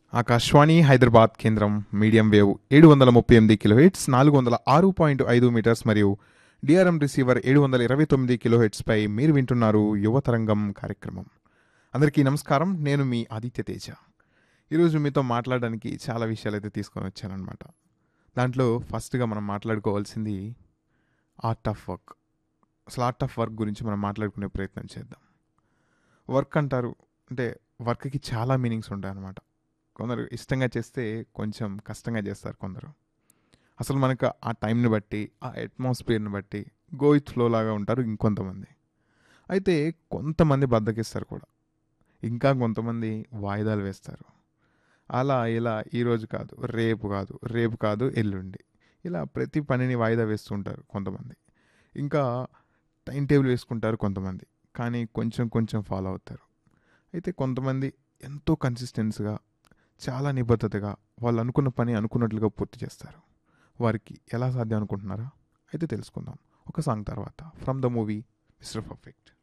ఆకాశవాణి హైదరాబాద్ కేంద్రం medium wave ఏడు వందల ముప్పై ఎనిమిది కిలోహెట్స్ నాలుగు వందల ఆరు పాయింట్ ఐదు మీటర్స్ మరియు డిఆర్ఎం రిసీవర్ ఏడు వందల ఇరవై తొమ్మిది కిలోహెట్స్పై మీరు వింటున్నారు యువతరంగం కార్యక్రమం అందరికీ నమస్కారం నేను మీ ఆదిత్య తేజ ఈరోజు మీతో మాట్లాడడానికి చాలా విషయాలు అయితే తీసుకొని వచ్చానమాట దాంట్లో ఫస్ట్గా మనం మాట్లాడుకోవాల్సింది ఆర్ట్ ఆఫ్ వర్క్ అసలు ఆర్ట్ ఆఫ్ వర్క్ గురించి మనం మాట్లాడుకునే ప్రయత్నం చేద్దాం వర్క్ అంటారు అంటే వర్క్కి చాలా మీనింగ్స్ ఉంటాయి అన్నమాట కొందరు ఇష్టంగా చేస్తే కొంచెం కష్టంగా చేస్తారు కొందరు అసలు మనకు ఆ టైంని బట్టి ఆ అట్మాస్ఫియర్ని బట్టి గో విత్ ఫ్లో లాగా ఉంటారు ఇంకొంతమంది అయితే కొంతమంది బద్దకిస్తారు కూడా ఇంకా కొంతమంది వాయిదాలు వేస్తారు అలా ఇలా ఈరోజు కాదు రేపు కాదు రేపు కాదు ఎల్లుండి ఇలా ప్రతి పనిని వాయిదా వేస్తుంటారు కొంతమంది ఇంకా టైం టేబుల్ వేసుకుంటారు కొంతమంది కానీ కొంచెం కొంచెం ఫాలో అవుతారు అయితే కొంతమంది ఎంతో కన్సిస్టెన్స్గా చాలా నిబద్ధతగా వాళ్ళు అనుకున్న పని అనుకున్నట్లుగా పూర్తి చేస్తారు వారికి ఎలా సాధ్యం అనుకుంటున్నారా అయితే తెలుసుకుందాం ఒక సాంగ్ తర్వాత from the movie Mister perfect